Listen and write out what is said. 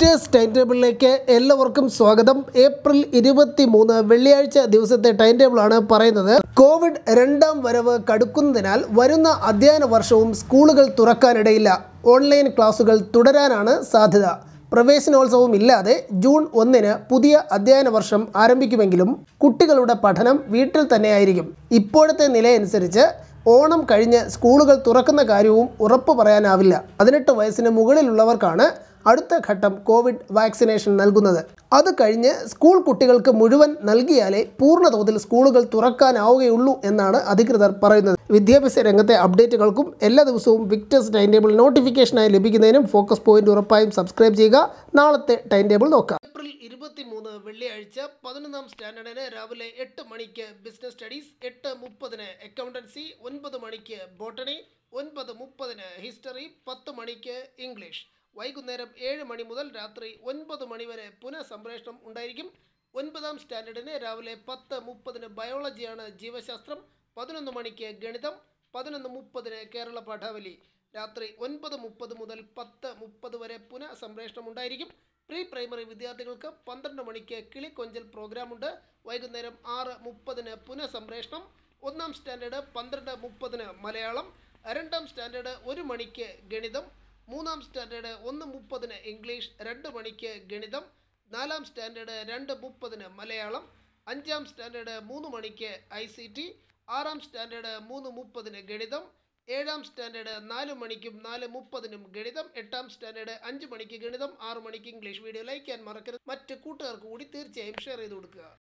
Victers time ടേബിളിലേക്ക് എല്ലാവർക്കും സ്വാഗതം April ഇരുപത്തി മൂന്ന് വെള്ളിയാഴ്ച ദിവസത്തെ ടൈം ടേബിളാണ് പറയുന്നത് കോവിഡ് രണ്ടാം വരവ് കടുക്കുന്നതിനാൽ വരുന്ന അധ്യയന വർഷവും സ്കൂളുകൾ തുറക്കാനിടയില്ല ഓൺലൈൻ ക്ലാസുകൾ തുടരാനാണ് സാധ്യത പ്രവേശനോത്സവം ഇല്ലാതെ ജൂൺ ഒന്നിന് പുതിയ അധ്യയന വർഷം ആരംഭിക്കുമെങ്കിലും കുട്ടികളുടെ പഠനം വീട്ടിൽ തന്നെയായിരിക്കും ഇപ്പോഴത്തെ നിലയനുസരിച്ച് ഓണം കഴിഞ്ഞ് സ്കൂളുകൾ തുറക്കുന്ന കാര്യവും ഉറപ്പു പറയാനാവില്ല പതിനെട്ട് വയസ്സിന് മുകളിലുള്ളവർക്കാണ് അടുത്ത ഘട്ടം കോവിഡ് വാക്സിനേഷൻ നൽകുന്നത് അത് കഴിഞ്ഞ് സ്കൂൾ കുട്ടികൾക്ക് മുഴുവൻ നൽകിയാലേ പൂർണ്ണ തോതിൽ സ്കൂളുകൾ തുറക്കാനാവുകയുള്ളൂ എന്നാണ് അധികൃതർ പറയുന്നത് വിദ്യാഭ്യാസ രംഗത്തെ അപ്ഡേറ്റുകൾക്കും എല്ലാ ദിവസവും വിക്ടേഴ്സ് ടൈം ടേബിൾ നോട്ടിഫിക്കേഷനായി ലഭിക്കുന്നതിനും ഫോക്കസ് പോയിന്റ് ഉറപ്പായും സബ്സ്ക്രൈബ് ചെയ്യുക നാളത്തെ ടൈം ടേബിൾ നോക്കാം ഏപ്രിൽ ഇരുപത്തി മൂന്ന് വെള്ളിയാഴ്ച പതിനൊന്നാം സ്റ്റാൻഡേർഡിന് രാവിലെ എട്ട് മണിക്ക് ബിസിനസ് സ്റ്റഡീസ് എട്ട് മുപ്പതിന് അക്കൗണ്ടൻസി ഒൻപത് മണിക്ക് ബോട്ടണി ഒൻപത് മുപ്പതിന് ഹിസ്റ്ററി പത്ത് മണിക്ക് ഇംഗ്ലീഷ് വൈകുന്നേരം ഏഴ് മണി മുതൽ രാത്രി ഒൻപത് മണി വരെ പുനഃസംപ്രേഷണം ഉണ്ടായിരിക്കും ഒൻപതാം സ്റ്റാൻഡേർഡിന് രാവിലെ പത്ത് മുപ്പതിന് ബയോളജിയാണ് ജീവശാസ്ത്രം പതിനൊന്ന് മണിക്ക് ഗണിതം പതിനൊന്ന് മുപ്പതിന് കേരള പാഠാവലി രാത്രി ഒൻപത് മുപ്പത് മുതൽ പത്ത് മുപ്പത് വരെ പുനഃസംപ്രേഷണം ഉണ്ടായിരിക്കും പ്രീ പ്രൈമറി വിദ്യാർത്ഥികൾക്ക് പന്ത്രണ്ട് മണിക്ക് കിളിക്കൊഞ്ചൽ പ്രോഗ്രാമുണ്ട് വൈകുന്നേരം ആറ് മുപ്പതിന് പുനഃസംപ്രേഷണം ഒന്നാം സ്റ്റാൻഡേർഡ് പന്ത്രണ്ട് മുപ്പതിന് മലയാളം രണ്ടാം സ്റ്റാൻഡേർഡ് ഒരു മണിക്ക് ഗണിതം മൂന്നാം സ്റ്റാൻഡേർഡ് ഒന്ന് മുപ്പതിന് ഇംഗ്ലീഷ് രണ്ട് മണിക്ക് ഗണിതം നാലാം സ്റ്റാൻഡേർഡ് രണ്ട് മുപ്പതിന് മലയാളം അഞ്ചാം സ്റ്റാൻഡേർഡ് മൂന്ന് മണിക്ക് ഐ സി ടി ആറാം സ്റ്റാൻഡേർഡ് മൂന്ന് മുപ്പതിന് ഗണിതം ഏഴാം സ്റ്റാൻഡേർഡ് നാല് മണിക്കും നാല് മുപ്പതിനും ഗണിതം എട്ടാം സ്റ്റാൻഡേർഡ് അഞ്ച് മണിക്ക് ഗണിതം ആറ് മണിക്ക് ഇംഗ്ലീഷ് വീഡിയോ ലൈക്ക് ചെയ്യാൻ മറക്കരുത് മറ്റ് കൂട്ടുകാർക്ക് കൂടി തീർച്ചയായും ഷെയർ ചെയ്ത് കൊടുക്കുക